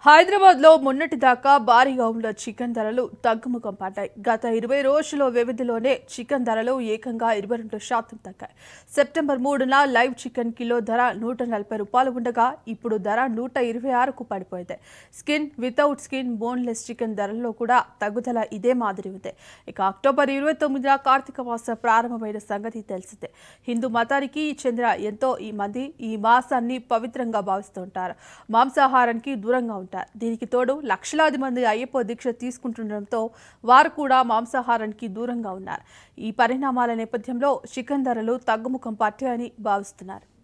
హైదరాబాద్ లో మొన్నటి దాకా భారీగా ఉన్న చికెన్ ధరలు తగ్గుముఖం పడ్డాయి గత ఇరవై రోజుల వ్యవధిలోనే చికెన్ ధరలు ఏకంగా ఇరవై రెండు శాతం తగ్గాయి సెప్టెంబర్ మూడున లైవ్ చికెన్ కిలో ధర నూట నలభై రూపాయలు ఉండగా ఇప్పుడు ధర నూట ఇరవై ఆరుకు పడిపోయింది skin without skin boneless chicken ధరల్లో కూడా తగ్గుదల ఇదే మాదిరి ఉంది ఇక అక్టోబర్ ఇరవై తొమ్మిదిన కార్తీక మాసం ప్రారంభమైన సంగతి తెలిసిందే హిందూ మతానికి చెందిన ఎంతో ఈ మంది ఈ మాసాన్ని పవిత్రంగా భావిస్తుంటారు మాంసాహారానికి దూరంగా ఉంటారు దీనికి తోడు లక్షలాది మంది అయ్యప్ప దీక్ష తీసుకుంటుండటంతో వారు కూడా మాంసాహారానికి దూరంగా ఉన్నారు ఈ పరిణామాల నేపథ్యంలో చికెన్ ధరలు తగ్గుముఖం పట్టాయని భావిస్తున్నారు